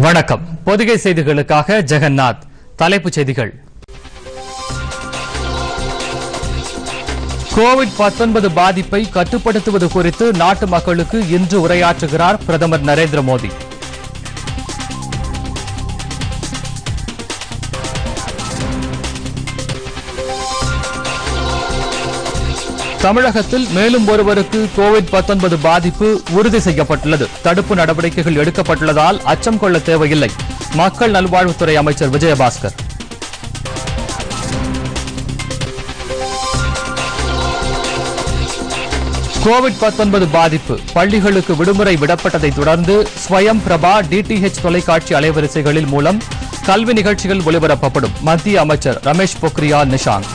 வணக்கம் பொதிகை செய்திகளுக்காக ஜெகநாத் தலைப்புச் செய்திகள் கோவிட் 19 பாதிப்பை கட்டுப்படுத்துவது குறித்து நாட்டு மக்களுக்கு இன்று உரையாற்றுகிறார் பிரதமர் நரேந்திர மோடி தமிழகத்தில் மேலும் ஒருவருக்கு கோவிட் 19 பாதிப்பு உறுதி செய்யப்பட்டுள்ளது தடுப்பு நடவடிக்கைகள் எடுக்கப்பட்டுள்ளதால் அச்சம் கொள்ள தேவையில்லை மக்கள் நல்வாழ்வுத்துறை அமைச்சர் விஜயபாஸ்கர் கோவிட் 19 பாதிப்பு பள்ளிகளுக்கு விடுமுறை விடப்பட்டதை தொடர்ந்து ஸ்வயம் பிரபா டிடிஹெச் தொலைக்காட்சி அலைவரிசைகளில் மூலம் கல்வி நிகழ்ச்சிகள் ஒளிபரப்பப்படும் மத்திய அமைச்சர் ரமேஷ் பொக்ரியால் நிஷாங்க்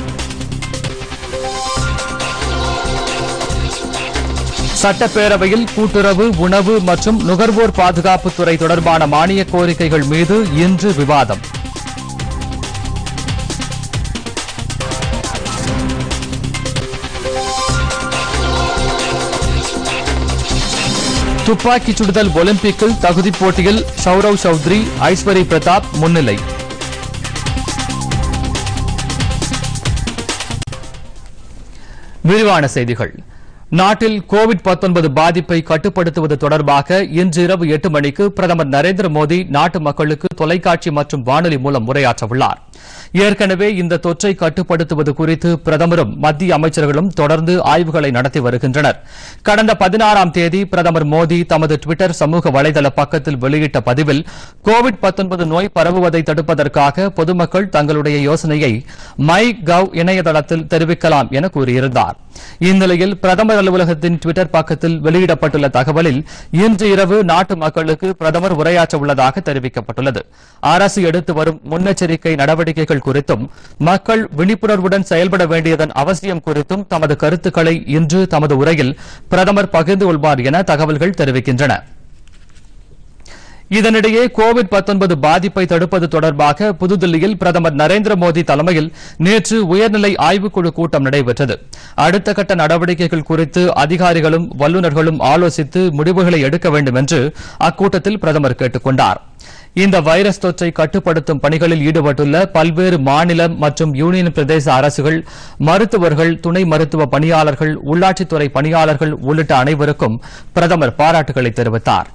சட்டப்பேரவையில் கூட்டுறவு உணவு மற்றும் நுகர்வோர் பாதுகாப்புத்துறை தொடர்பான மானிய கோரிக்கைகள் மீது இன்று விவாதம் துப்பாக்கிச் சுடுதல் ஒலிம்பிக்கில் தகுதிப் போட்டியில் சௌரவ் சௌத்ரி ஐஸ்வரி பிரதாப் முன்னிலை விரிவான செய்திகள் நாட்டில் கோவிட் 19 பாதிப்பை கட்டுப்படுத்துவது தொடர்பாக இன்று இரவு எட்டு மணிக்கு பிரதமர் நரேந்திர மோடி நாட்டு மக்களுக்கு தொலைக்காட்சி மற்றும் வானொலி மூலம் உரையாற்ற உள்ளார் ஏற்கனவே இந்த தொற்றை கட்டுப்படுத்துவது குறித்து பிரதமரும் மத்திய அமைச்சர்களும் தொடர்ந்து ஆய்வுகளை நடத்தி வருகின்றனர் கடந்த பதினாறாம் தேதி பிரதமர் மோடி தமது டுவிட்டர் சமூக வலைதள பக்கத்தில் வெளியிட்ட பதிவில் கோவிட் 19 நோய் பரவுவதை தடுப்பதற்காக பொதுமக்கள் தங்களுடைய யோசனையை மை கவ் இணையதளத்தில் தெரிவிக்கலாம் என கூறியிருந்தார் இந்நிலையில் பிரதமர் அலுவலகத்தின் டுவிட்டர் பக்கத்தில் வெளியிடப்பட்டுள்ள தகவலில் இன்று இரவு நாட்டு மக்களுக்கு பிரதமர் உரையாற்ற உள்ளதாக தெரிவிக்கப்பட்டுள்ளது அரசு எடுத்து வரும் முன்னெச்சரிக்கை நடவடிக்கைகள் குறித்தும் மக்கள் விழிப்புணர்வுடன் செயல்பட வேண்டியதன் அவசியம் குறித்தும் தமது கருத்துக்களை இன்று தமது உரையில் பிரதமர் பகிர்ந்து கொள்வார் என தகவல்கள் தெரிவிக்கின்றன இதனிடையே கோவிட் 19 பாதிப்பை தடுப்பது தொடர்பாக புதுதில்லியில் பிரதமர் நரேந்திர மோடி தலைமையில் நேற்று உயர்நிலை ஆய்வுக்குழு கூட்டம் நடைபெற்றது அடுத்த கட்ட நடவடிக்கைகள் குறித்து அதிகாரிகளும் வல்லுநர்களும் ஆலோசித்து முடிவுகளை எடுக்க வேண்டும் என்று அக்கூட்டத்தில் பிரதமர் கேட்டுக் கொண்டார் இந்த வைரஸ் தொற்றை கட்டுப்படுத்தும் பணிகளில் ஈடுபட்டுள்ள பல்வேறு மாநில மற்றும் யூனியன் பிரதேச அரசுகள் மருத்துவர்கள் துணை மருத்துவ பணியாளர்கள் உள்ளாட்சித்துறை பணியாளர்கள் உள்ளிட்ட அனைவருக்கும் பிரதமர் பாராட்டுகளை தெரிவித்தார்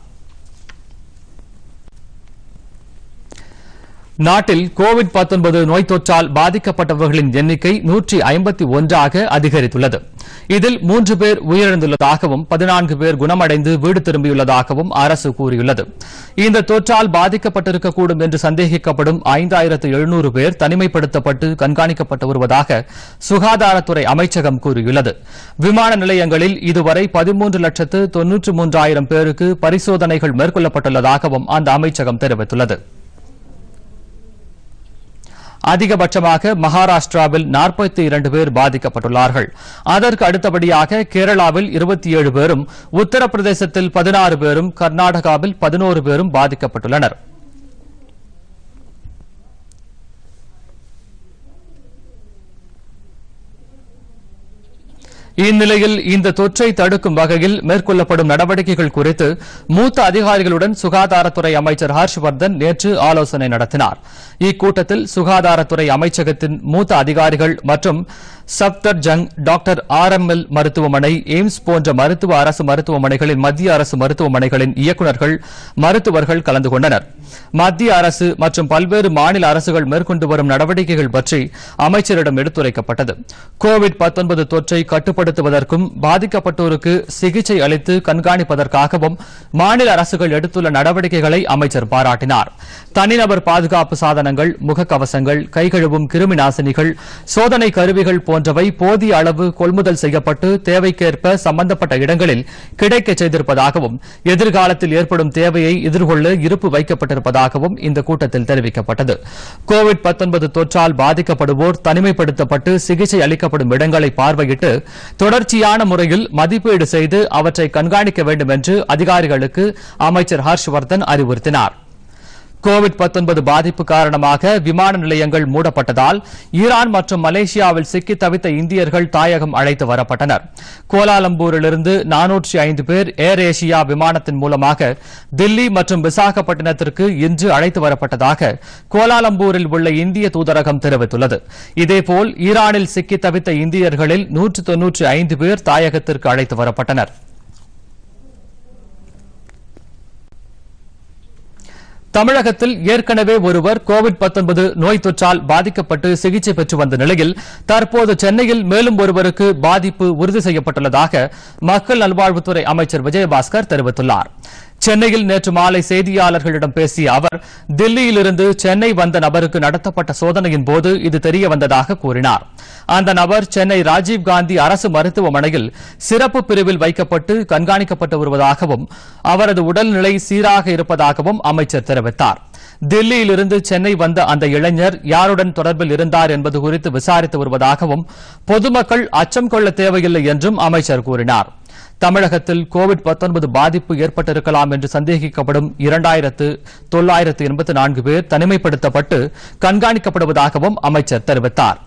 நாட்டில் கோவிட் 19 நோய் தொற்றால் பாதிக்கப்பட்டவர்களின் எண்ணிக்கை நூற்றி ஐம்பத்தி ஒன்றாக அதிகரித்துள்ளது இதில் மூன்று பேர் உயிரிழந்துள்ளதாகவும் பதினான்கு பேர் குணமடைந்து வீடு திரும்பியுள்ளதாகவும் அரசு கூறியுள்ளது இந்த தொற்றால் பாதிக்கப்பட்டிருக்கக்கூடும் என்று சந்தேகிக்கப்படும் ஐந்தாயிரத்து எழுநூறு பேர் தனிமைப்படுத்தப்பட்டு கண்காணிக்கப்பட்டு வருவதாக சுகாதாரத்துறை அமைச்சகம் கூறியுள்ளது விமான நிலையங்களில் இதுவரை பதிமூன்று லட்சத்து தொன்னூற்று மூன்றாயிரம் பேருக்கு பரிசோதனைகள் மேற்கொள்ளப்பட்டுள்ளதாகவும் அந்த அமைச்சகம் தெரிவித்துள்ளது அதிகபட்சமாக மகாராஷ்டிராவில் நாற்பத்தி இரண்டு பேர் பாதிக்கப்பட்டுள்ளார்கள் அதற்கு அடுத்தபடியாக கேரளாவில் இருபத்தி ஏழு பேரும் உத்தரப்பிரதேசத்தில் பதினாறு பேரும் கர்நாடகாவில் பதினோரு பேரும் பாதிக்கப்பட்டுள்ளனர் இந்நிலையில் இந்த தொற்றை தடுக்கும் வகையில் மேற்கொள்ளப்படும் நடவடிக்கைகள் குறித்து மூத்த அதிகாரிகளுடன் சுகாதாரத்துறை அமைச்சர் ஹர்ஷ்வர்தன் நேற்று ஆலோசனை நடத்தினார் இக்கூட்டத்தில் சுகாதாரத்துறை அமைச்சகத்தின் மூத்த அதிகாரிகள் மற்றும் Safdarjung doctor R M L மருத்துவமனை எய்ம்ஸ் போன்ற மருத்துவ அரசு மருத்துவமனைகளின் மத்திய அரசு மருத்துவமனைகளின் இயக்குநர்கள் மருத்துவர்கள் கலந்து கொண்டனர் மத்திய அரசு மற்றும் பல்வேறு மாநில அரசுகள் மேற்கொண்டு வரும் நடவடிக்கைகள் பற்றி அமைச்சரிடம் எடுத்துரைக்கப்பட்டது கோவிட் 19 தொற்றை கட்டுப்படுத்துவதற்கும் பாதிக்கப்பட்டோருக்கு சிகிச்சை அளித்து கண்காணிப்பதற்காகவும் மாநில அரசுகள் எடுத்துள்ள நடவடிக்கைகளை அமைச்சர் பாராட்டினார் தனிநபர் பாதுகாப்பு சாதனங்கள் முகக்கவசங்கள் கைகழுவும் கிருமி நாசினிகள் சோதனை கருவிகள் போன்றவை போதிய அளவு கொள்முதல் செய்யப்பட்டு தேவைக்கேற்ப சம்பந்தப்பட்ட இடங்களில் கிடைக்கச் செய்திருப்பதாகவும் எதிர்காலத்தில் ஏற்படும் தேவையை எதிர்கொள்ள இருப்பு வைக்கப்பட்டிருப்பதாகவும் இந்த கூட்டத்தில் தெரிவிக்கப்பட்டது கோவிட் 19 தொற்றால் பாதிக்கப்படுவோர் தனிமைப்படுத்தப்பட்டு சிகிச்சை அளிக்கப்படும் இடங்களை பார்வையிட்டு தொடர்ச்சியான முறையில் மதிப்பீடு செய்து அவற்றை கண்காணிக்க வேண்டும் என்று அதிகாரிகளுக்கு அமைச்சர் ஹர்ஷ்வர்தன் அறிவுறுத்தினார் கோவிட் 19 பாதிப்பு காரணமாக விமான நிலையங்கள் மூடப்பட்டதால் ஈரான் மற்றும் மலேசியாவில் சிக்கி தவித்த இந்தியர்கள் தாயகம் அழைத்து வரப்பட்டனர் கோலாலம்பூரிலிருந்து நானூற்றி ஐந்து பேர் ஏர் ஏசியா விமானத்தின் மூலமாக தில்லி மற்றும் விசாகப்பட்டினத்திற்கு இன்று அழைத்து வரப்பட்டதாக கோலாலம்பூரில் உள்ள இந்திய தூதரகம் தெரிவித்துள்ளது இதேபோல் ஈரானில் சிக்கி தவித்த இந்தியர்களில் நூற்று தொன்னூற்றி ஐந்து பேர் தாயகத்திற்கு அழைத்து வரப்பட்டனர் தமிழகத்தில் ஏற்கனவே ஒருவர் கோவிட் 19 நோய் தொற்றால் பாதிக்கப்பட்டு சிகிச்சை பெற்று வந்த நிலையில் தற்போது சென்னையில் மேலும் ஒருவருக்கு பாதிப்பு உறுதி செய்யப்பட்டுள்ளதாக மக்கள் நல்வாழ்வுத்துறை அமைச்சர் விஜயபாஸ்கர் தெரிவித்துள்ளார் சென்னையில் நேற்று மாலை செய்தியாளர்களிடம் பேசிய அவர் தில்லியிலிருந்து சென்னை வந்த நபருக்கு நடத்தப்பட்ட சோதனையின் போது இது தெரிய வந்ததாக கூறினார் அந்த நபர் சென்னை ராஜீவ்காந்தி அரசு மருத்துவமனையில் சிறப்பு பிரிவில் வைக்கப்பட்டு கண்காணிக்கப்பட்டு வருவதாகவும் அவரது உடல்நிலை சீராக இருப்பதாகவும் அமைச்சர் தெரிவித்தார் தில்லியிலிருந்து சென்னை வந்த அந்த இளைஞர் யாருடன் தொடர்பில் இருந்தார் என்பது குறித்து விசாரித்து வருவதாகவும் பொதுமக்கள் அச்சம் கொள்ள தேவையில்லை என்றும் அமைச்சர் கூறினார் தமிழகத்தில் கோவிட் 19 பாதிப்பு ஏற்பட்டிருக்கலாம் என்று சந்தேகிக்கப்படும் இரண்டாயிரத்து தொள்ளாயிரத்து எண்பத்து நான்கு பேர் தனிமைப்படுத்தப்பட்டு கண்காணிக்கப்படுவதாகவும் அமைச்சர் தெரிவித்தார்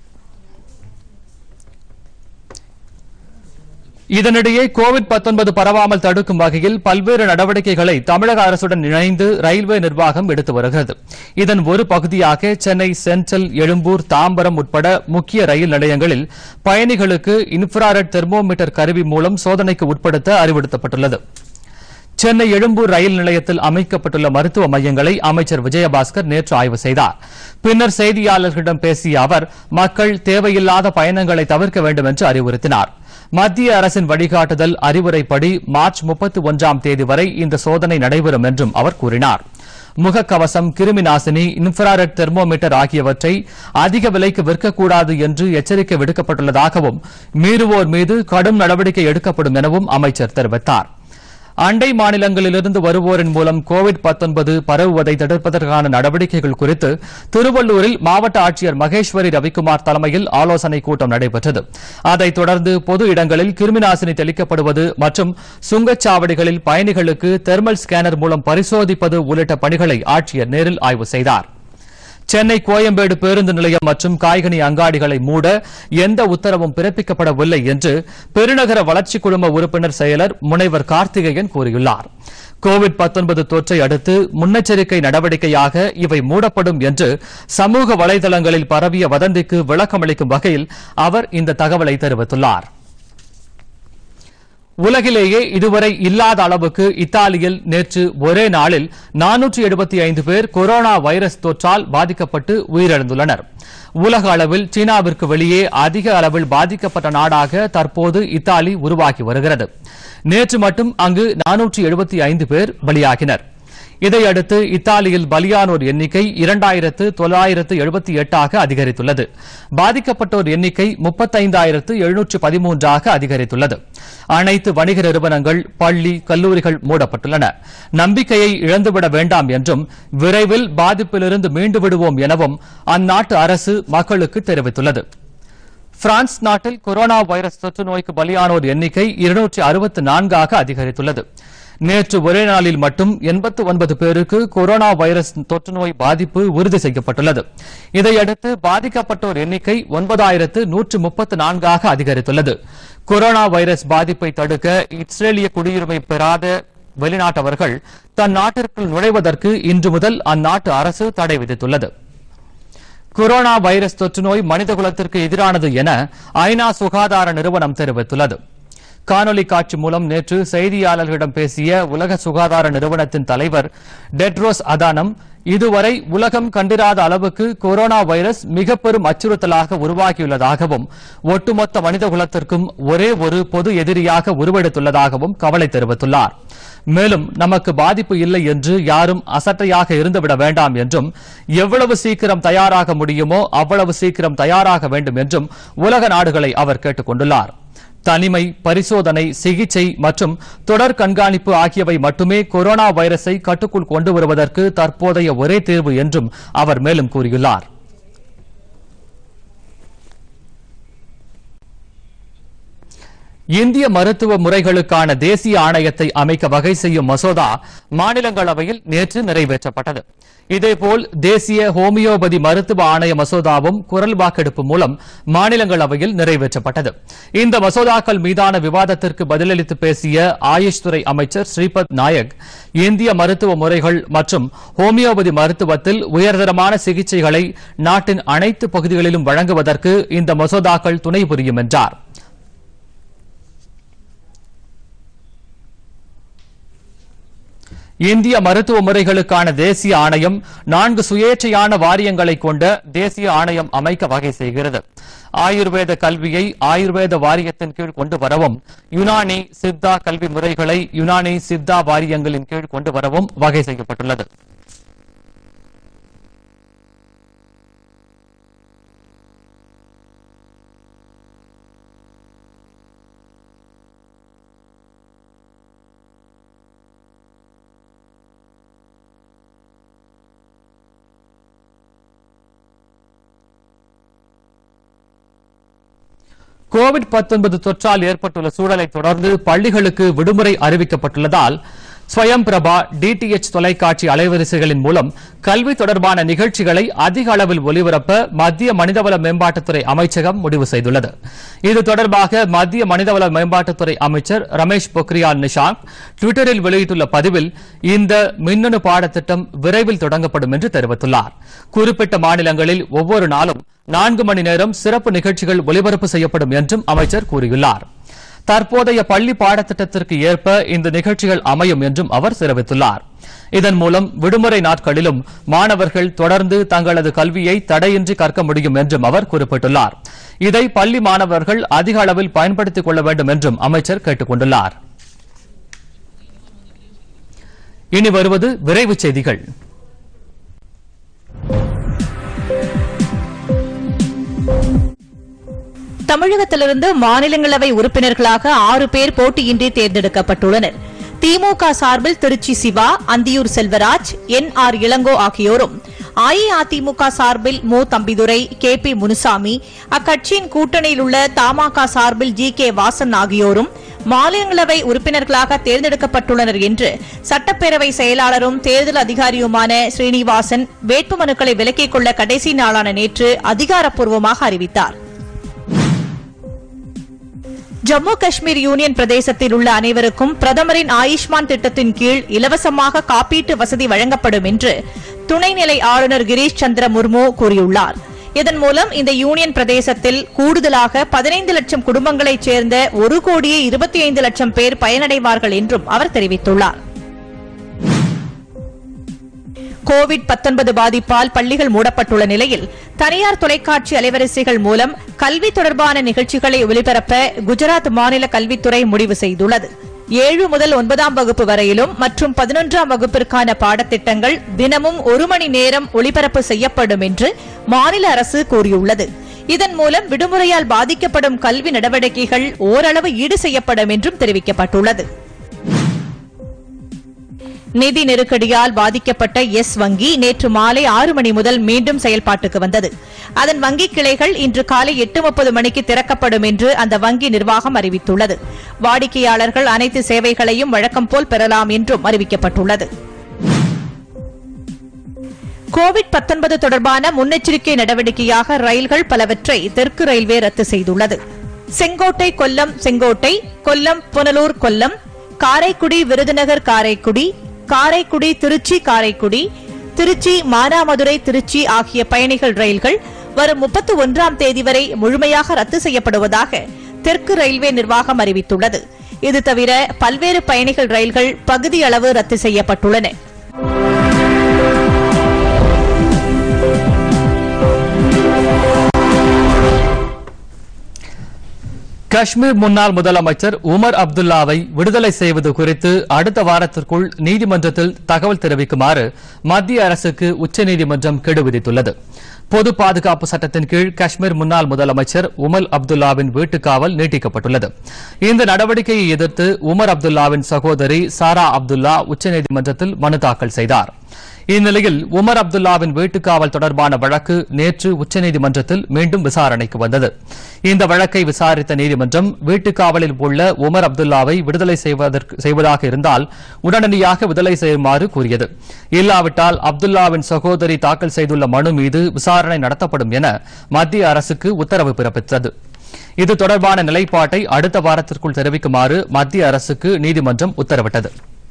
இதனிடையே கோவிட் 19 பரவாமல் தடுக்கும் வகையில் பல்வேறு நடவடிக்கைகளை தமிழக அரசுடன் இணைந்து ரயில்வே நிர்வாகம் எடுத்து வருகிறது இதன் ஒரு பகுதியாக சென்னை சென்ட்ரல் எழும்பூர் தாம்பரம் உட்பட முக்கிய ரயில் நிலையங்களில் பயணிகளுக்கு இன்ஃப்ராரெட் தெர்மோமீட்டர் கருவி மூலம் சோதனைக்கு உட்படுத்த அறிவுறுத்தப்பட்டுள்ளது சென்னை எழும்பூர் ரயில் நிலையத்தில் அமைக்கப்பட்டுள்ள மருத்துவ மையங்களை அமைச்சர் விஜயபாஸ்கர் நேற்று ஆய்வு செய்தார் பின்னர் செய்தியாளர்களிடம் பேசிய அவர் மக்கள் தேவையில்லாத பயணங்களை தவிர்க்க வேண்டும் என்று அறிவுறுத்தினார் மத்திய அரசின் வழிகாட்டுதல் அறிவுரைப்படி மார்ச் முப்பத்தி ஒன்றாம் தேதி வரை இந்த சோதனை நடைபெறும் என்றும் அவர் கூறினார் முகக்கவசம் கிருமி நாசினி இன்ஃப்ராரெட் தெர்மோமீட்டர் ஆகியவற்றை அதிக விலைக்கு விற்கக்கூடாது என்று எச்சரிக்கை விடுக்கப்பட்டுள்ளதாகவும் மீறுவோர் மீது கடும் நடவடிக்கை எடுக்கப்படும் எனவும் அமைச்சர் தெரிவித்தார் அண்டை மாநிலங்களிலிருந்து வருவோரின் மூலம் கோவிட் 19 பரவுவதை தடுப்பதற்கான நடவடிக்கைகள் குறித்து திருவள்ளூரில் மாவட்ட ஆட்சியர் மகேஸ்வரி ரவிக்குமார் தலைமையில் ஆலோசனைக் கூட்டம் நடைபெற்றது அதைத் தொடர்ந்து பொது இடங்களில் கிருமிநாசினி தெளிக்கப்படுவது மற்றும் சுங்கச்சாவடிகளில் பயணிகளுக்கு தெர்மல் ஸ்கேனர் மூலம் பரிசோதிப்பது உள்ளிட்ட பணிகளை ஆட்சியர் நேரில் ஆய்வு செய்தார் சென்னை கோயம்பேடு பேருந்து நிலையம் மற்றும் காய்கனி அங்காடிகளை மூட எந்த உத்தரவும் பிறப்பிக்கப்படவில்லை என்று பெருநகர வளர்ச்சி குழும உறுப்பினர் செயலர் முனைவர் கார்த்திகேயன் கூறியுள்ளார் கோவிட் 19 தொற்றை அடுத்து முன்னெச்சரிக்கை நடவடிக்கையாக இவை மூடப்படும் என்று சமூக வலைதளங்களில் பரவிய வதந்திக்கு விளக்கமளிக்கும் வகையில் அவர் இந்த தகவலை தெரிவித்துள்ளார் உலகிலேயே இதுவரை இல்லாத அளவுக்கு இத்தாலியில் நேற்று ஒரே நாளில் நானூற்று எழுபத்தி ஐந்து பேர் கொரோனா வைரஸ் தொற்றால் பாதிக்கப்பட்டு உயிரிழந்துள்ளனர் உலக அளவில் சீனாவிற்கு வெளியே அதிக அளவில் பாதிக்கப்பட்ட நாடாக தற்போது இத்தாலி உருவாகி வருகிறது நேற்று மட்டும் அங்கு நானூற்று எழுபத்தி ஐந்து பேர் பலியாகினர் இதையடுத்து இத்தாலியில் பலியானோர் எண்ணிக்கை இரண்டாயிரத்து தொள்ளாயிரத்து எழுபத்தி எட்டாக அதிகரித்துள்ளது பாதிக்கப்பட்டோர் எண்ணிக்கை முப்பத்தைந்தாயிரத்து எழுநூற்று பதிமூன்றாக அதிகரித்துள்ளது அனைத்து வணிக நிறுவனங்கள் பள்ளி கல்லூரிகள் மூடப்பட்டுள்ளன நம்பிக்கையை இழந்துவிட வேண்டாம் என்றும் விரைவில் பாதிப்பிலிருந்து மீண்டு விடுவோம் எனவும் அந்நாட்டு அரசு மக்களுக்கு தெரிவித்துள்ளது பிரான்ஸ் நாட்டில் கொரோனா வைரஸ் தொற்று நோய்க்கு பலியானோர் எண்ணிக்கை இருநூற்றி அறுபத்து நான்காக அதிகரித்துள்ளது நேற்று ஒரே நாளில் மட்டும் எண்பத்து ஒன்பது பேருக்கு கொரோனா வைரஸ் தொற்று நோய் பாதிப்பு உறுதி செய்யப்பட்டுள்ளது இதையடுத்து பாதிக்கப்பட்டோர் எண்ணிக்கை ஒன்பதாயிரத்து நூற்று முப்பத்து நான்காக அதிகரித்துள்ளது கொரோனா வைரஸ் பாதிப்பை தடுக்க இஸ்ரேலிய குடியுரிமை பெறாத வெளிநாட்டவர்கள் தன் நாட்டிற்குள் நுழைவதற்கு இன்று முதல் அந்நாட்டு அரசு தடை விதித்துள்ளது கொரோனா வைரஸ் தொற்று நோய் மனிதகுலத்திற்கு எதிரானது என ஐநா சுகாதார நிறுவனம் தெரிவித்துள்ளது காணொலி காட்சி மூலம் நேற்று செய்தியாளர்களிடம் பேசிய உலக சுகாதார நிறுவனத்தின் தலைவர் டெட்ரோஸ் அதானம் இதுவரை உலகம் கண்டிராத அளவுக்கு கொரோனா வைரஸ் மிக பெரும் அச்சுறுத்தலாக உருவாகியுள்ளதாகவும் ஒட்டுமொத்த மனிதகுலத்திற்கும் ஒரே ஒரு பொது எதிரியாக உருவெடுத்துள்ளதாகவும் கவலை தெரிவித்துள்ளார் மேலும் நமக்கு பாதிப்பு இல்லை என்று யாரும் அசட்டையாக இருந்துவிட வேண்டாம் என்றும் எவ்வளவு சீக்கிரம் தயாராக முடியுமோ அவ்வளவு சீக்கிரம் தயாராக வேண்டும் என்றும் உலக நாடுகளை அவர் கேட்டுக் கொண்டுள்ளார் தனிமை பரிசோதனை சிகிச்சை மற்றும் தொடர் கண்காணிப்பு ஆகியவை மட்டுமே கொரோனா வைரஸை கட்டுக்குள் கொண்டு வருவதற்கு தற்போதைய ஒரே தீர்வு என்றும் அவர் மேலும் கூறியுள்ளார் இந்திய மருத்துவ முறைகளுக்கான தேசிய ஆணையத்தை அமைக்க வகை செய்யும் மசோதா மாநிலங்களவையில் நேற்று நிறைவேற்றப்பட்டது இதேபோல் தேசிய ஹோமியோபதி மருத்துவ ஆணைய மசோதாவும் குரல் வாக்கெடுப்பு மூலம் மாநிலங்களவையில் நிறைவேற்றப்பட்டது இந்த மசோதாக்கள் மீதான விவாதத்திற்கு பதிலளித்து பேசிய ஆயுஷ் துறை அமைச்சர் ஸ்ரீபத் நாயக் இந்திய மருத்துவ முறைகள் மற்றும் ஹோமியோபதி மருத்துவத்தில் உயர்தரமான சிகிச்சைகளை நாட்டின் அனைத்து பகுதிகளிலும் வழங்குவதற்கு இந்த மசோதாக்கள் துணை புரியும் என்றார் இந்திய மருத்துவ முறைகளுக்கான தேசிய ஆணையம் நான்கு சுயேட்சையான வாரியங்களை கொண்ட தேசிய ஆணையம் அமைக்க வகை செய்கிறது ஆயுர்வேத கல்வியை ஆயுர்வேத வாரியத்தின் கீழ் கொண்டு வரவும் யுனானி சித்தா கல்வி முறைகளை யுனானி சித்தா வாரியங்களின் கீழ் கொண்டு வரவும் வகை செய்யப்பட்டுள்ளது கோவிட் 19 தொற்றால் ஏற்பட்டுள்ள சூழலை தொடர்ந்து பள்ளிகளுக்கு விடுமுறை அறிவிக்கப்பட்டுள்ளதால் ஸ்வயம் பிரபா டிடிஎச் தொலைக்காட்சி அலைவரிசைகளின் மூலம் கல்வி தொடர்பான நிகழ்ச்சிகளை அதிக அளவில் ஒலிபரப்ப மத்திய மனிதவள மேம்பாட்டுத்துறை அமைச்சகம் முடிவு செய்துள்ளது இது தொடர்பாக மத்திய மனிதவள மேம்பாட்டுத்துறை அமைச்சர் ரமேஷ் பொக்ரியால் நிஷாங்க் டுவிட்டரில் வெளியிட்டுள்ள பதிவில் இந்த மின்னணு பாடத்திட்டம் விரைவில் தொடங்கப்படும் என்று தெரிவித்துள்ளார் குறிப்பிட்ட மாநிலங்களில் ஒவ்வொரு நாளும் நான்கு மணி நேரம் சிறப்பு நிகழ்ச்சிகள் ஒலிபரப்பு செய்யப்படும் என்றும் அமைச்சர் கூறியுள்ளார் தற்போதைய பள்ளி பாடத்திட்டத்திற்கு ஏற்ப இந்த நிகழ்ச்சிகள் அமையும் என்றும் அவர் தெரிவித்துள்ளார் இதன் மூலம் விடுமுறை நாட்களிலும் மாணவர்கள் தொடர்ந்து தங்களது கல்வியை தடையின்றி கற்க முடியும் என்றும் அவர் குறிப்பிட்டுள்ளார் இதை பள்ளி மாணவர்கள் அதிக அளவில் பயன்படுத்திக் கொள்ள வேண்டும் என்றும் அமைச்சர் கேட்டுக் கொண்டுள்ளார் இனி வருவது விரைவுச் செய்திகள் தமிழகத்திலிருந்து மாநிலங்களவை உறுப்பினர்களாக ஆறு பேர் போட்டியின்றி தேர்ந்தெடுக்கப்பட்டுள்ளனர் திமுக சார்பில் திருச்சி சிவா அந்தியூர் செல்வராஜ் என் ஆர் இளங்கோ ஆகியோரும் அஇஅதிமுக சார்பில் மு தம்பிதுரை கே பி முனுசாமி அக்கட்சியின் கூட்டணியில் உள்ள தமாக சார்பில் ஜி கே வாசன் ஆகியோரும் மாநிலங்களவை உறுப்பினர்களாக தேர்ந்தெடுக்கப்பட்டுள்ளனர் என்று சட்டப்பேரவை செயலாளரும் தேர்தல் அதிகாரியுமான ஸ்ரீனிவாசன் வேட்புமனுக்களை விலக்கிக் கொள்ள கடைசி நாளான நேற்று அதிகாரப்பூர்வமாக அறிவித்தார் ஜம்மு காஷ்மீர் யூனியன் பிரதேசத்தில் உள்ள அனைவருக்கும் பிரதமரின் ஆயுஷ்மான் திட்டத்தின் கீழ் இலவசமாக காப்பீட்டு வசதி வழங்கப்படும் என்று துணைநிலை ஆளுநர் கிரீஷ் சந்திர முர்மு கூறியுள்ளார் இதன் மூலம் இந்த யூனியன் பிரதேசத்தில் கூடுதலாக பதினைந்து லட்சம் குடும்பங்களைச் சேர்ந்த ஒரு கோடியே இருபத்தி ஐந்து லட்சம் பேர் பயனடைவார்கள் என்றும் அவர் தெரிவித்துள்ளார் கோவிட் 19 பாதிப்பால் பள்ளிகள் மூடப்பட்டுள்ள நிலையில் தனியார் தொலைக்காட்சி அலைவரிசைகள் மூலம் கல்வி தொடர்பான நிகழ்ச்சிகளை ஒலிபரப்ப குஜராத் மாநில கல்வித்துறை முடிவு செய்துள்ளது ஏழு முதல் ஒன்பதாம் வகுப்பு வரையிலும் மற்றும் பதினொன்றாம் வகுப்பிற்கான பாடத்திட்டங்கள் தினமும் ஒரு மணி நேரம் ஒளிபரப்பு செய்யப்படும் என்று மாநில அரசு கூறியுள்ளது இதன் மூலம் விடுமுறையால் பாதிக்கப்படும் கல்வி நடவடிக்கைகள் ஓரளவு ஈடு செய்யப்படும் என்றும் தெரிவிக்கப்பட்டுள்ளது நிதி நெருக்கடியால் பாதிக்கப்பட்ட எஸ் வங்கி நேற்று மாலை ஆறு மணி முதல் மீண்டும் செயல்பாட்டுக்கு வந்தது அதன் வங்கி கிளைகள் இன்று காலை எட்டு முப்பது மணிக்கு திறக்கப்படும் என்று அந்த வங்கி நிர்வாகம் அறிவித்துள்ளது வாடிக்கையாளர்கள் அனைத்து சேவைகளையும் வழக்கம் போல் பெறலாம் என்றும் அறிவிக்கப்பட்டுள்ளது கோவிட் 19 தொடர்பான முன்னெச்சரிக்கை நடவடிக்கையாக ரயில்கள் பலவற்றை தெற்கு ரயில்வே ரத்து செய்துள்ளது செங்கோட்டை கொல்லம் செங்கோட்டை கொல்லம் புனலூர் கொல்லம் காரைக்குடி விருதுநகர் காரைக்குடி காரைக்குடி திருச்சி காரைக்குடி திருச்சி மானாமதுரை திருச்சி ஆகிய பயணிகள் ரயில்கள் வரும் முப்பத்தி ஒன்றாம் தேதி வரை முழுமையாக ரத்து செய்யப்படுவதாக தெற்கு ரயில்வே நிர்வாகம் அறிவித்துள்ளது இது தவிர பல்வேறு பயணிகள் ரயில்கள் பகுதியளவு ரத்து செய்யப்பட்டுள்ளன காஷ்மீர் முன்னாள் முதலமைச்சர் உமர் அப்துல்லாவை விடுதலை செய்வது குறித்து அடுத்த வாரத்திற்குள் நீதிமன்றத்தில் தகவல் தெரிவிக்குமாறு மத்திய அரசுக்கு உச்சநீதிமன்றம் கெடு விதித்துள்ளது பொது பாதுகாப்பு சட்டத்தின் கீழ் காஷ்மீர் முன்னாள் முதலமைச்சர் உமர் அப்துல்லாவின் வீட்டுக்காவல் நீட்டிக்கப்பட்டுள்ளது இந்த நடவடிக்கையை எதிர்த்து உமர் அப்துல்லாவின் சகோதரி சாரா அப்துல்லா உச்சநீதிமன்றத்தில் மனு தாக்கல் செய்தார் இந்நிலையில் உமர் அப்துல்லாவின் வீட்டுக்காவல் தொடர்பான வழக்கு நேற்று உச்சநீதிமன்றத்தில் மீண்டும் விசாரணைக்கு வந்தது இந்த வழக்கை விசாரித்த நீதிமன்றம் வீட்டுக்காவலில் உள்ள உமர் அப்துல்லாவை விடுதலை செய்வதற்கு செய்வதாக இருந்தால் உடனடியாக விடுதலை செய்யுமாறு கூறியது இல்லாவிட்டால் அப்துல்லாவின் சகோதரி தாக்கல் செய்துள்ள மனு மீது விசாரணை நடத்தப்படும் என மத்திய அரசுக்கு உத்தரவு பிறப்பித்தது இது தொடர்பான நிலைப்பாட்டை அடுத்த வாரத்திற்குள் தெரிவிக்குமாறு மத்திய அரசுக்கு நீதிமன்றம் உத்தரவிட்டது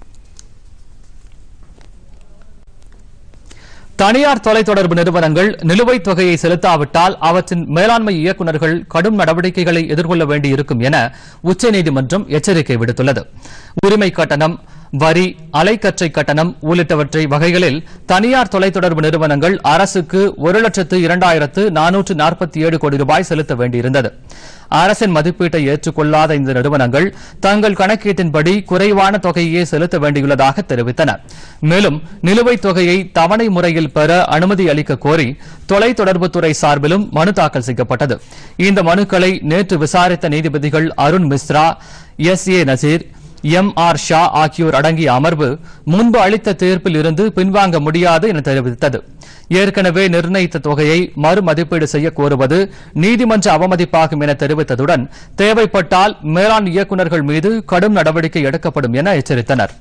தனியார் தொலைத்தொடர்பு நிறுவனங்கள் நிலுவைத் தொகையை செலுத்தாவிட்டால் அவற்றின் மேலாண்மை இயக்குநர்கள் கடும் நடவடிக்கைகளை எதிர்கொள்ள வேண்டியிருக்கும் என உச்சநீதிமன்றம் எச்சரிக்கை விடுத்துள்ளது உரிமை கட்டணம் வரி அலைக்கற்றை கட்டணம் உள்ளிட்டவற்றை வகைகளில் தனியார் தொலைத்தொடர்பு நிறுவனங்கள் அரசுக்கு ஒரு லட்சத்து இரண்டாயிரத்து நானூற்று நாற்பத்தி ஏழு கோடி ரூபாய் செலுத்த வேண்டியிருந்தது அரசின் மதிப்பீட்டை ஏற்றுக்கொள்ளாத இந்த நிறுவனங்கள் தங்கள் கணக்கீட்டின்படி குறைவான தொகையே செலுத்த வேண்டியுள்ளதாக தெரிவித்தன மேலும் நிலுவைத் தொகையை தவணை முறையில் பெற அனுமதி அளிக்க கோரி தொலைத்தொடர்புத்துறை சார்பிலும் மனு தாக்கல் செய்யப்பட்டது இந்த மனுக்களை நேற்று விசாரித்த நீதிபதிகள் Arun Mishra S A Nazeer M R Shah ஆகியோர் அடங்கிய அமர்வு முன்பு அளித்த தீர்ப்பில் இருந்து பின்வாங்க முடியாது என தெரிவித்தது ஏற்கனவே நிர்ணயித்த தொகையை மறுமதிப்பீடு செய்ய கோருவது நீதிமன்ற அவமதிப்பாகும் என தெரிவித்ததுடன் தேவைப்பட்டால் மேலாண் இயக்குநர்கள் மீது கடும் நடவடிக்கை எடுக்கப்படும் என எச்சரித்தனர்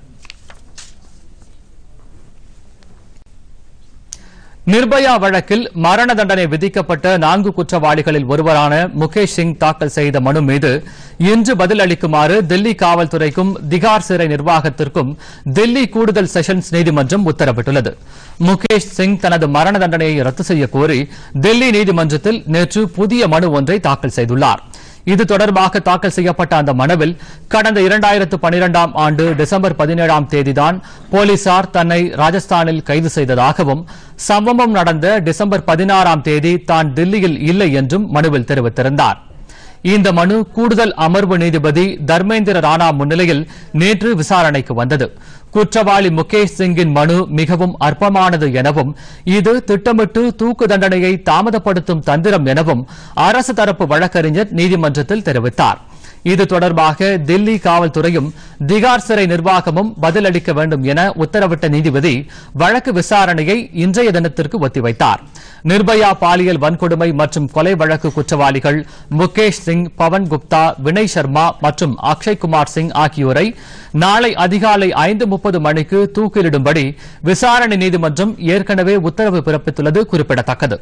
நிர்பயா வழக்கில் மரண தண்டனை விதிக்கப்பட்ட நான்கு குற்றவாளிகளில் ஒருவரான முகேஷ் சிங் தாக்கல் செய்த மனு மீது இன்று பதில் அளிக்குமாறு தில்லி காவல்துறைக்கும் திகார் சிறை நிர்வாகத்திற்கும் தில்லி கூடுதல் செஷன்ஸ் நீதிமன்றம் உத்தரவிட்டுள்ளது முகேஷ் சிங் தனது மரண தண்டனையை ரத்து செய்ய கோரி தில்லி நீதிமன்றத்தில் நேற்று புதிய மனு ஒன்றை தாக்கல் செய்துள்ளார் இது தொடர்பாக தாக்கல் செய்யப்பட்ட அந்த மனுவில் கடந்த இரண்டாயிரத்து பனிரெண்டாம் ஆண்டு டிசம்பர் பதினேழாம் தேதிதான் போலீசார் தன்னை ராஜஸ்தானில் கைது செய்ததாகவும் சம்பவம் நடந்த டிசம்பர் பதினாறாம் தேதி தான் தில்லியில் இல்லை என்றும் மனுவில் தெரிவித்திருந்தார் இந்த மனு கூடுதல் அமர்வு நீதிபதி தர்மேந்திர ராணா முன்னிலையில் நேற்று விசாரணைக்கு வந்தது குற்றவாளி முகேஷ் சிங்கின் மனு மிகவும் அற்பமானது எனவும் இது திட்டமிட்டு தூக்கு தண்டனையை தாமதப்படுத்தும் தந்திரம் எனவும் அரசு தரப்பு வழக்கறிஞர் நீதிமன்றத்தில் தெரிவித்தார் இது தொடர்பாக தில்லி காவல்துறையும் திகார் சிறை நிர்வாகமும் பதிலளிக்க வேண்டும் என உத்தரவிட்ட நீதிபதி வழக்கு விசாரணையை இன்றைய தினத்திற்கு ஒத்திவைத்தார் நிர்பயா பாலியல் வன்கொடுமை மற்றும் கொலை வழக்கு குற்றவாளிகள் முகேஷ் சிங் பவன் குப்தா வினய் சர்மா மற்றும் அக்ஷய் குமார் சிங் ஆகியோரை நாளை அதிகாலை ஐந்து முப்பது மணிக்கு தூக்கிலிடும்படி விசாரணை நீதிமன்றம் ஏற்கனவே உத்தரவு பிறப்பித்துள்ளது குறிப்பிடத்தக்கது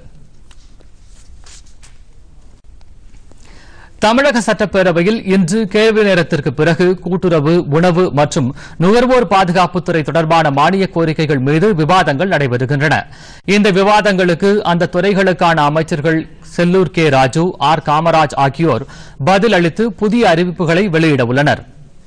தமிழக சட்டப்பேரவையில் இன்று கேள்வி நேரத்திற்கு பிறகு கூட்டுறவு உணவு மற்றும் நுகர்வோர் பாதுகாப்புத்துறை தொடர்பான மானிய கோரிக்கைகள் மீது விவாதங்கள் நடைபெறுகின்றன இந்த விவாதங்களுக்கு அந்த துறைகளுக்கான அமைச்சர்கள் செல்லூர் கே ராஜு ஆர் காமராஜ் ஆகியோர் பதில் அளித்து புதிய அறிவிப்புகளை வெளியிட உள்ளனர்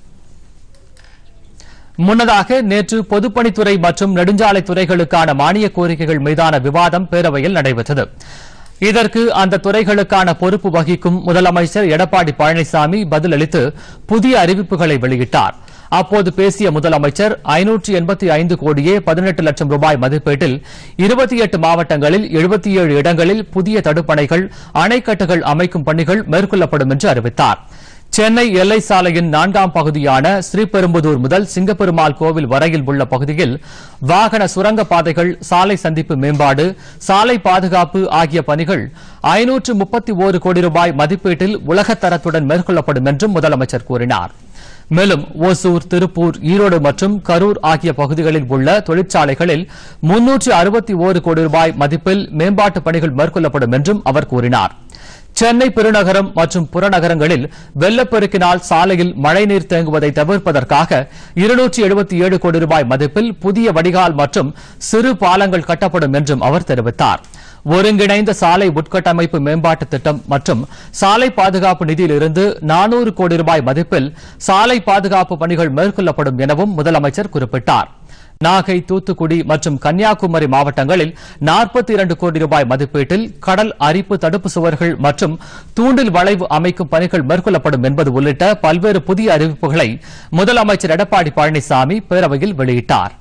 முன்னதாக நேற்று பொதுப்பணித்துறை மற்றும் நெடுஞ்சாலைத் துறைகளுக்கான மானிய கோரிக்கைகள் மீதான விவாதம் பேரவையில் நடைபெற்றது இதற்கு அந்த துறைகளுக்கான பொறுப்பு வகிக்கும் முதலமைச்சர் எடப்பாடி பழனிசாமி பதிலளித்து புதிய அறிவிப்புகளை வெளியிட்டார் அப்போது பேசிய முதலமைச்சர் ஐநூற்று எண்பத்தி ஐந்து கோடியே பதினெட்டு லட்சம் ரூபாய் மதிப்பீட்டில் இருபத்தி எட்டு மாவட்டங்களில் எழுபத்தி ஏழு இடங்களில் புதிய தடுப்பணைகள் அணைக்கட்டுகள் அமைக்கும் பணிகள் மேற்கொள்ளப்படும் என்று அறிவித்தார் சென்னை எல்லை சாலையின் நான்காம் பகுதியான ஸ்ரீபெரும்புதூர் முதல் சிங்கப்பெருமாள் கோவில் வரையில் உள்ள பகுதியில் வாகன சுரங்க பாதைகள் சாலை சந்திப்பு மேம்பாடு சாலை பாதுகாப்பு ஆகிய பணிகள் ஐநூற்று முப்பத்தி ஓரு கோடி ரூபாய் மதிப்பீட்டில் உலகத்தரத்துடன் மேற்கொள்ளப்படும் என்றும் முதலமைச்சர் கூறினார் மேலும் ஓசூர் திருப்பூர் ஈரோடு மற்றும் கரூர் ஆகிய பகுதிகளில் உள்ள தொழிற்சாலைகளில் முன்னூற்று அறுபத்தி ஓரு கோடி ரூபாய் மதிப்பில் மேம்பாட்டு பணிகள் மேற்கொள்ளப்படும் என்றும் அவர் கூறினார் சென்னை பெருநகரம் மற்றும் புறநகரங்களில் வெள்ளப்பெருக்கினால் சாலையில் மழைநீர் தேங்குவதை தவிர்ப்பதற்காக இருநூற்றி எழுபத்தி ஏழு கோடி ரூபாய் மதிப்பில் புதிய வடிகால் மற்றும் சிறு பாலங்கள் கட்டப்படும் என்றும் அவர் தெரிவித்தார் ஒருங்கிணைந்த சாலை உட்கட்டமைப்பு மேம்பாட்டு திட்டம் மற்றும் சாலை பாதுகாப்பு நிதியிலிருந்து நானூறு கோடி ரூபாய் மதிப்பில் சாலை பாதுகாப்பு பணிகள் மேற்கொள்ளப்படும் எனவும் முதலமைச்சர் குறிப்பிட்டார் நாகை தூத்துக்குடி மற்றும் கன்னியாகுமரி மாவட்டங்களில் நாற்பத்தி இரண்டு கோடி ரூபாய் மதிப்பீட்டில் கடல் அரிப்பு தடுப்பு சுவர்கள் மற்றும் தூண்டில் வளைவு அமைக்கும் பணிகள் மேற்கொள்ளப்படும் என்பது உள்ளிட்ட பல்வேறு புதிய அறிவிப்புகளை முதலமைச்சர் எடப்பாடி பழனிசாமி பேரவையில் வெளியிட்டார்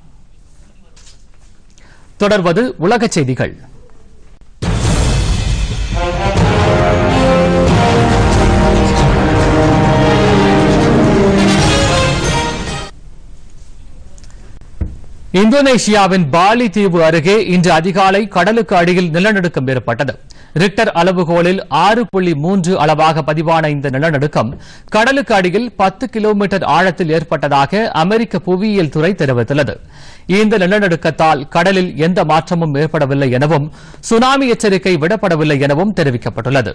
தொடர்வது உலகச் செய்திகள் இந்தோனேஷியாவின் பாலி தீவு அருகே இன்று அதிகாலை கடலுக்கு அடியில் நிலநடுக்கம் ஏற்பட்டது ரிக்டர் அளவுகோலில் ஆறு புள்ளி மூன்று அளவாக பதிவான இந்த நிலநடுக்கம் கடலுக்கு அடியில் பத்து கிலோமீட்டர் ஆழத்தில் ஏற்பட்டதாக அமெரிக்க புவியியல் துறை தெரிவித்துள்ளது இந்த நிலநடுக்கத்தால் கடலில் எந்த மாற்றமும் ஏற்படவில்லை எனவும் சுனாமி எச்சரிக்கை விடப்படவில்லை எனவும் தெரிவிக்கப்பட்டுள்ளது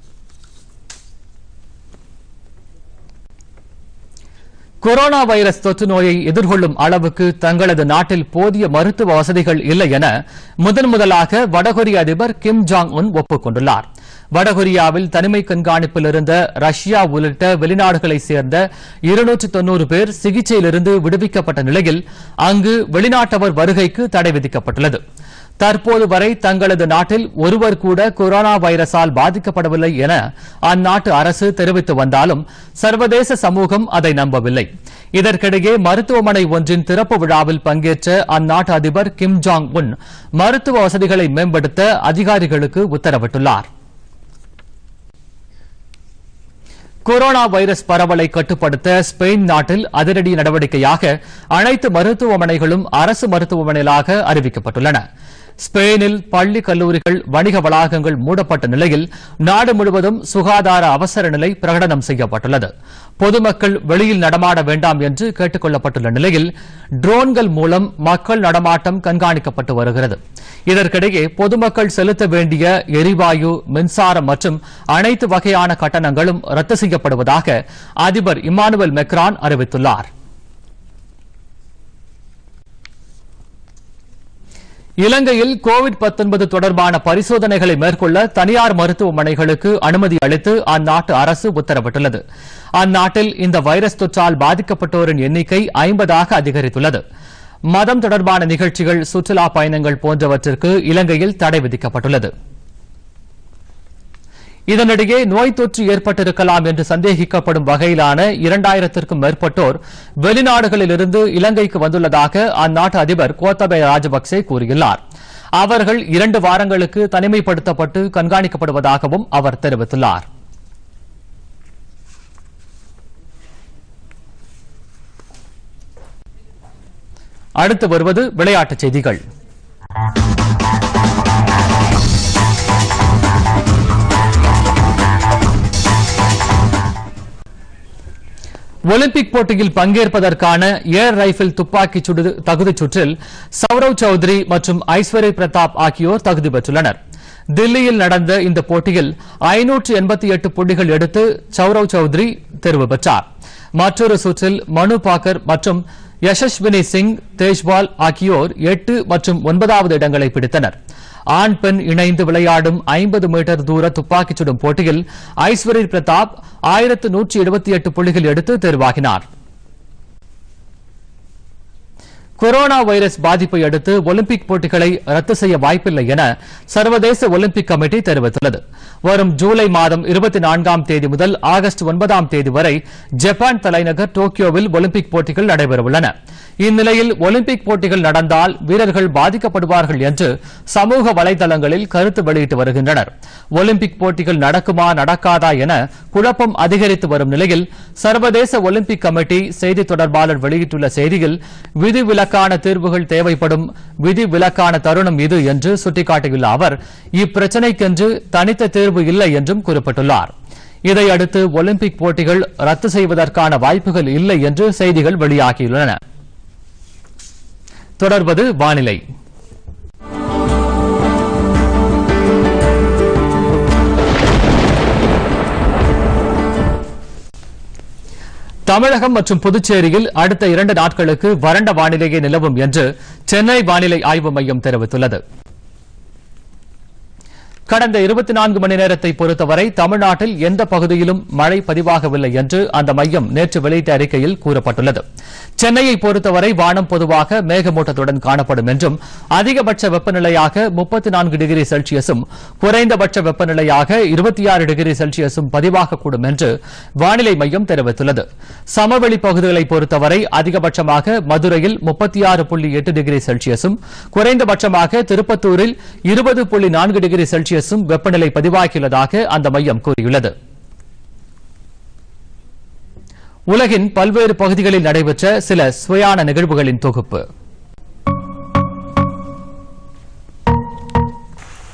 கொரோனா வைரஸ் தொற்று நோயை எதிர்கொள்ளும் அளவுக்கு தங்களது நாட்டில் போதிய மருத்துவ வசதிகள் இல்லை என முதன் முதலாக வடகொரிய அதிபர் கிம் ஜாங் உன் ஒப்புக் கொண்டுள்ளார் வடகொரியாவில் தனிமை கண்காணிப்பில் இருந்த ரஷ்யா உள்ளிட்ட வெளிநாடுகளைச் சேர்ந்த இருநூற்று தொன்னூறு பேர் சிகிச்சையிலிருந்து விடுவிக்கப்பட்ட நிலையில் அங்கு வெளிநாட்டவர் வருகைக்கு தடை விதிக்கப்பட்டுள்ளது தற்போது வரை தங்களது நாட்டில் ஒருவர் கூட கொரோனா வைரஸால் பாதிக்கப்படவில்லை என அந்நாட்டு அரசு தெரிவித்து வந்தாலும் சர்வதேச சமூகம் அதை நம்பவில்லை இதற்கிடையே மருத்துவமனை ஒன்றின் திறப்பு விழாவில் பங்கேற்ற அந்நாட்டு அதிபர் கிம் ஜாங் உன் மருத்துவ வசதிகளை மேம்படுத்த அதிகாரிகளுக்கு உத்தரவிட்டுள்ளார் கொரோனா வைரஸ் பரவலை கட்டுப்படுத்த ஸ்பெயின் நாட்டில் அதிரடி நடவடிக்கையாக அனைத்து மருத்துவமனைகளும் அரசு மருத்துவமனைகளாக அறிவிக்கப்பட்டுள்ளன ஸ்பெயினில் பள்ளி கல்லூரிகள் வணிக வளாகங்கள் மூடப்பட்ட நிலையில் நாடு முழுவதும் சுகாதார அவசர நிலை பிரகடனம் செய்யப்பட்டுள்ளது பொதுமக்கள் வெளியில் நடமாட வேண்டாம் என்று கேட்டுக் கொள்ளப்பட்டுள்ள நிலையில் ட்ரோன்கள் மூலம் மக்கள் நடமாட்டம் கண்காணிக்கப்பட்டு வருகிறது இதற்கிடையே பொதுமக்கள் செலுத்த வேண்டிய எரிவாயு மின்சாரம் மற்றும் அனைத்து வகையான கட்டணங்களும் ரத்து செய்யப்படுவதாக அதிபர் இமானுவேல் மெக்ரான் அறிவித்துள்ளார் இலங்கையில் கோவிட் 19 தொடர்பான பரிசோதனைகளை மேற்கொள்ள தனியார் மருத்துவமனைகளுக்கு அனுமதி அளித்து அந்நாட்டு அரசு உத்தரவிட்டுள்ளது அந்நாட்டில் இந்த வைரஸ் தொற்றால் பாதிக்கப்பட்டோரின் எண்ணிக்கை ஐம்பதாக அதிகரித்துள்ளது மதம் தொடர்பான நிகழ்ச்சிகள் சுற்றுலா பயணங்கள் போன்றவற்றிற்கு இலங்கையில் தடை விதிக்கப்பட்டுள்ளது இதனிடையே நோய் தொற்று ஏற்பட்டிருக்கலாம் என்று சந்தேகிக்கப்படும் வகையிலான இரண்டாயிரத்திற்கும் மேற்பட்டோர் வெளிநாடுகளிலிருந்து இலங்கைக்கு வந்துள்ளதாக அந்நாட்டு அதிபர் கோத்தபய ராஜபக்சே கூறியுள்ளார் அவர்கள் இரண்டு வாரங்களுக்கு தனிமைப்படுத்தப்பட்டு கண்காணிக்கப்படுவதாகவும் அவர் தெரிவித்துள்ளார் அடுத்து வருவது விளையாட்டுச் செய்திகள் ஒலிம்பிக் போட்டியில் பங்கேற்பதற்கான ஏர் ரைபிள் துப்பாக்கிச் சுடு தகுதிச் சுற்றில் சௌரவ் சௌத்ரி மற்றும் ஐஸ்வர்யா பிரதாப் ஆகியோர் தகுதி பெற்றுள்ளனர் தில்லியில் நடந்த இந்த போட்டியில் ஐநூற்று எண்பத்தி எட்டு புள்ளிகள் எடுத்து சௌரவ் சௌத்ரி தேர்வு பெற்றார் மற்றொரு சுற்றில் மனு பாக்கர் மற்றும் யசஸ்வினி சிங் தேஜ்வால் ஆகியோர் எட்டு மற்றும் ஒன்பதாவது இடங்களை பிடித்தனர் ஆண் பெண் இணைந்து விளையாடும் ஐம்பது மீட்டர் தூர துப்பாக்கிச் சுடும் போட்டியில் ஐஸ்வர்யா பிரதாப் ஆயிரத்து நூற்றி எழுபத்தி எட்டு புள்ளிகள் எடுத்து தேர்வாகினார் கொரோனா வைரஸ் பாதிப்பை அடுத்து ஒலிம்பிக் போட்டிகளை ரத்து செய்ய வாய்ப்பில்லை என சர்வதேச ஒலிம்பிக் கமிட்டி தெரிவித்துள்ளது வரும் ஜூலை மாதம் இருபத்தி நான்காம் தேதி முதல் ஆகஸ்ட் ஒன்பதாம் தேதி வரை ஜப்பான் தலைநகர் டோக்கியோவில் ஒலிம்பிக் போட்டிகள் நடைபெறவுள்ளன இந்நிலையில் ஒலிம்பிக் போட்டிகள் நடந்தால் வீரர்கள் பாதிக்கப்படுவார்கள் என்று சமூக வலைதளங்களில் கருத்து வெளியிட்டு வருகின்றனர் ஒலிம்பிக் போட்டிகள் நடக்குமா நடக்காதா என குழப்பம் அதிகரித்து வரும் நிலையில் சர்வதேச ஒலிம்பிக் கமிட்டி செய்தி தொடர்பாளர் வெளியிட்டுள்ள செய்தியில் விதிவிலக்கான தீர்வுகள் தேவைப்படும் விதிவிலக்கான தருணம் இது என்று சுட்டிக்காட்டியுள்ள அவர் இப்பிரச்சினைக்கென்று தனித்த தீர்வு இல்லை என்றும் குறிப்பிட்டுள்ளார் இதையடுத்து ஒலிம்பிக் போட்டிகள் ரத்து செய்வதற்கான வாய்ப்புகள் இல்லை என்று செய்திகள் வெளியாகியுள்ளன தொடர்வது வானிலை தமிழகம் மற்றும் புதுச்சேரியில் அடுத்த இரண்டு நாட்களுக்கு வறண்ட வானிலையே நிலவும் என்று சென்னை வானிலை ஆய்வு மையம் தெரிவித்துள்ளது கடந்த இருபத்தி நான்கு மணி நேரத்தை பொறுத்தவரை தமிழ்நாட்டில் எந்த பகுதியிலும் மழை பதிவாகவில்லை என்று அந்த மையம் நேற்று வெளியிட்ட அறிக்கையில் கூறப்பட்டுள்ளது சென்னையை பொறுத்தவரை வானம் பொதுவாக மேகமூட்டத்துடன் காணப்படும் என்றும் அதிகபட்ச வெப்பநிலையாக முப்பத்தி நான்கு டிகிரி செல்சியஸும் குறைந்தபட்ச வெப்பநிலையாக இருபத்தி ஆறு டிகிரி செல்சியஸும் பதிவாகக்கூடும் என்று வானிலை மையம் தெரிவித்துள்ளது சமவெளி பகுதிகளை பொறுத்தவரை அதிகபட்சமாக மதுரையில் முப்பத்தி ஆறு புள்ளி எட்டு டிகிரி செல்சியஸும் குறைந்தபட்சமாக திருப்பத்தூரில் இருபது புள்ளி நான்கு டிகிரி செல்சியஸும் வெப்பநிலை பதிவாகியுள்ளதாக அந்த மையம் கூறியுள்ளது உலகின் பல்வேறு பகுதிகளில் நடைபெற்ற சில சுவையான நிகழ்வுகளின் தொகுப்பு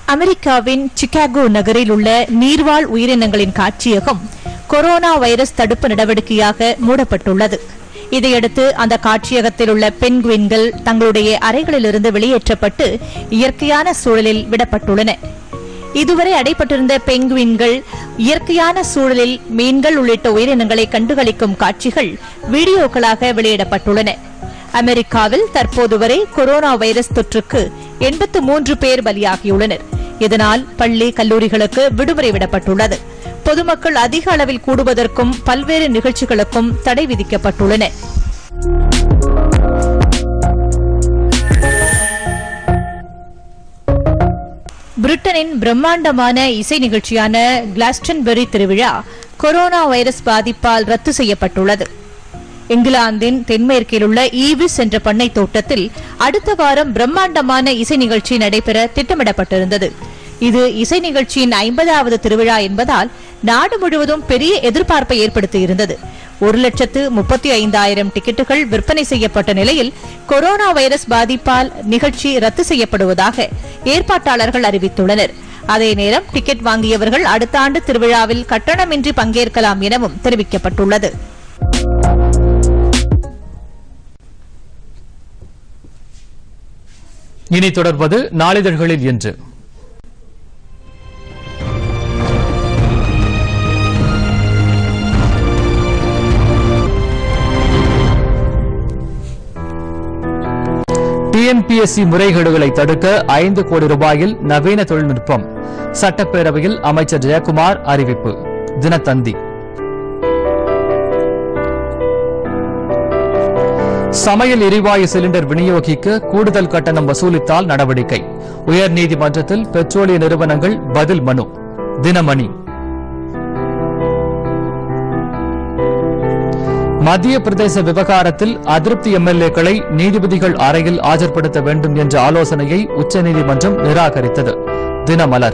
அமெரிக்காவின் சிகாகோ நகரில் உள்ள நீர்வாழ் உயிரினங்களின் காட்சியகம் கொரோனா வைரஸ் தடுப்பு நடவடிக்கையாக மூடப்பட்டுள்ளது இதையடுத்து அந்த காட்சியகத்தில் உள்ள பெண்குயின்கள் தங்களுடைய அறைகளிலிருந்து வெளியேற்றப்பட்டு இயற்கையான சூழலில் விடப்பட்டுள்ளன இதுவரை அடைப்பட்டிருந்த பெங்குவின்கள் இயற்கையான சூழலில் மீன்கள் உள்ளிட்ட உயிரினங்களை கண்டுகளிக்கும் காட்சிகள் வீடியோக்களாக வெளியிடப்பட்டுள்ளன அமெரிக்காவில் தற்போது வரை கொரோனா வைரஸ் தொற்றுக்கு எண்பத்து மூன்று பேர் பலியாகியுள்ளனர் இதனால் பள்ளி கல்லூரிகளுக்கு விடுமுறை விடப்பட்டுள்ளது பொதுமக்கள் அதிக அளவில் கூடுவதற்கும் பல்வேறு நிகழ்ச்சிகளுக்கும் தடை விதிக்கப்பட்டுள்ளன பிரிட்டனின் பிரம்மாண்டமான இசை நிகழ்ச்சியான கிளாஸ்டன்பெரி திருவிழா கொரோனா வைரஸ் பாதிப்பால் ரத்து செய்யப்பட்டுள்ளது இங்கிலாந்தின் தென்மேற்கில் உள்ள ஈவிஸ் என்ற பண்ணை தோட்டத்தில் அடுத்த வாரம் பிரம்மாண்டமான இசை நிகழ்ச்சி நடைபெற திட்டமிடப்பட்டிருந்தது இது இசை நிகழ்ச்சியின் ஐம்பதாவது திருவிழா என்பதால் நாடு முழுவதும் பெரிய எதிர்பார்ப்பை ஏற்படுத்தியிருந்தது ஒரு லட்சத்து முப்பத்தி ஐந்தாயிரம் டிக்கெட்டுகள் விற்பனை செய்யப்பட்ட நிலையில் கொரோனா வைரஸ் பாதிப்பால் நிகழ்ச்சி ரத்து செய்யப்படுவதாக ஏற்பாட்டாளர்கள் அறிவித்துள்ளனர் அதே நேரம் டிக்கெட் வாங்கியவர்கள் அடுத்த ஆண்டு திருவிழாவில் கட்டணமின்றி பங்கேற்கலாம் எனவும் தெரிவிக்கப்பட்டுள்ளது இனி தொடர்வது நாளிதழ்களில் என்று டிஎன்பிஎஸ்சி முறைகேடுகளை தடுக்க ஐந்து கோடி ரூபாயில் நவீன தொழில்நுட்பம் சட்டப்பேரவையில் அமைச்சர் ஜெயக்குமார் அறிவிப்பு தினத்தந்தி சமையல் எரிவாயு சிலிண்டர் விநியோகிக்க கூடுதல் கட்டணம் வசூலித்தால் நடவடிக்கை உயர்நீதிமன்றத்தில் பெட்ரோலிய நிறுவனங்கள் பதில் மனு தினமணி மத்திய பிரதேச விவகாரத்தில் அதிருப்தி எம்எல்ஏக்களை நீதிபதிகள் அறையில் ஆஜர்படுத்த வேண்டும் என்ற ஆலோசனையை உச்சநீதிமன்றம் நிராகரித்தது தினமலர்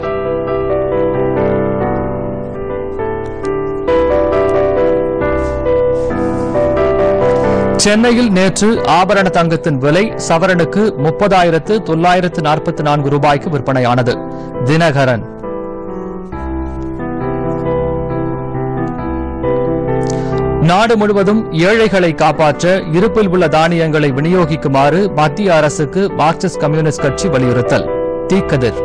சென்னையில் நேற்று ஆபரண தங்கத்தின் விலை சவரனுக்கு முப்பதாயிரத்து தொள்ளாயிரத்து நாற்பத்தி நான்கு ரூபாய்க்கு விற்பனையானது தினகரன் நாடு முழுவதும் ஏழைகளை காப்பாற்ற இருப்பில் உள்ள தானியங்களை விநியோகிக்குமாறு மத்திய அரசுக்கு மார்க்சிஸ்ட் கம்யூனிஸ்ட் கட்சி வலியுறுத்தல் தீக்கதிர்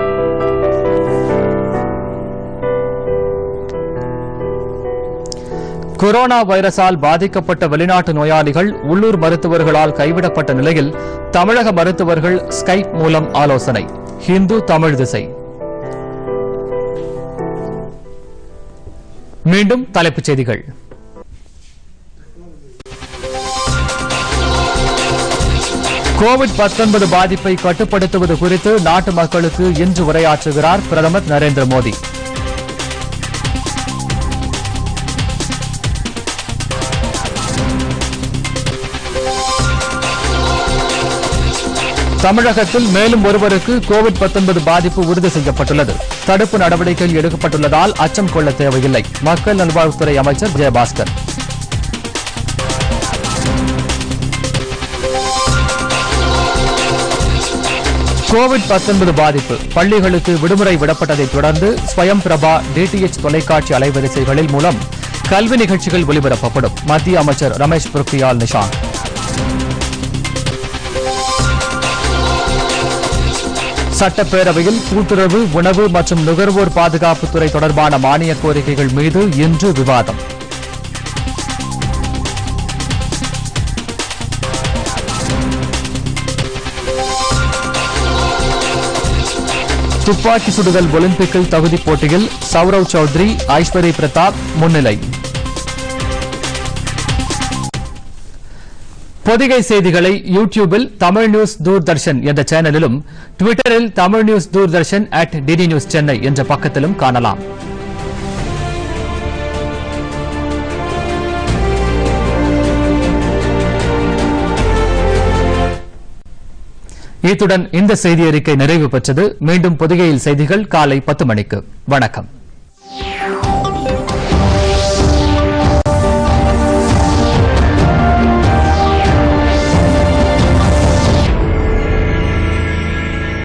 கொரோனா வைரசால் பாதிக்கப்பட்ட வெளிநாட்டு நோயாளிகள் உள்ளூர் மருத்துவர்களால் கைவிடப்பட்ட நிலையில் தமிழக மருத்துவர்கள் ஸ்கைப் மூலம் ஆலோசனை ஹிந்து தமிழ் திசை மீண்டும் தலைப்புச் செய்திகள் கோவிட் 19 பாதிப்பை கட்டுப்படுத்துவது குறித்து நாட்டு மக்களுக்கு இன்று உரையாற்றுகிறார் பிரதமர் நரேந்திர மோடி தமிழகத்தில் மேலும் ஒருவருக்கு கோவிட் 19 பாதிப்பு உறுதி செய்யப்பட்டுள்ளது தடுப்பு நடவடிக்கைகள் எடுக்கப்பட்டுள்ளதால் அச்சம் கொள்ள தேவையில்லை மக்கள் நல்வாழ்வுத்துறை அமைச்சர் விஜயபாஸ்கர் கோவிட் 19 பாதிப்பு பள்ளிகளுக்கு விடுமுறை விடப்பட்டதைத் தொடர்ந்து ஸ்வயம் பிரபா டிடிஎச் தொலைக்காட்சி அலைவரிசைகளில் மூலம் கல்வி நிகழ்ச்சிகள் ஒலிபரப்பப்படும் மத்திய அமைச்சர் ரமேஷ் பொக்ரியால் நிஷாங்க் சட்டப்பேரவையில் கூட்டுறவு உணவு மற்றும் நுகர்வோர் பாதுகாப்புத்துறை தொடர்பான மானிய கோரிக்கைகள் மீது இன்று விவாதம் துப்பாக்கி சுடுதல் ஒலிம்பிக்கில் தகுதிப் போட்டியில் சௌரவ் சௌத்ரி ஐஸ்வரி பிரதாப் முன்னிலை பொதிகை செய்திகளை யூடியூபில் தமிழ் நியூஸ் தூர்தர்ஷன் என்ற சேனலிலும் ட்விட்டரில் Tamil news Doordarshan at DD news Chennai என்ற பக்கத்திலும் காணலாம் இத்துடன் இந்த செய்தி அறிக்கை நிறைவு பெற்றது மீண்டும் பொதிகையில் செய்திகள் காலை பத்து மணிக்கு வணக்கம்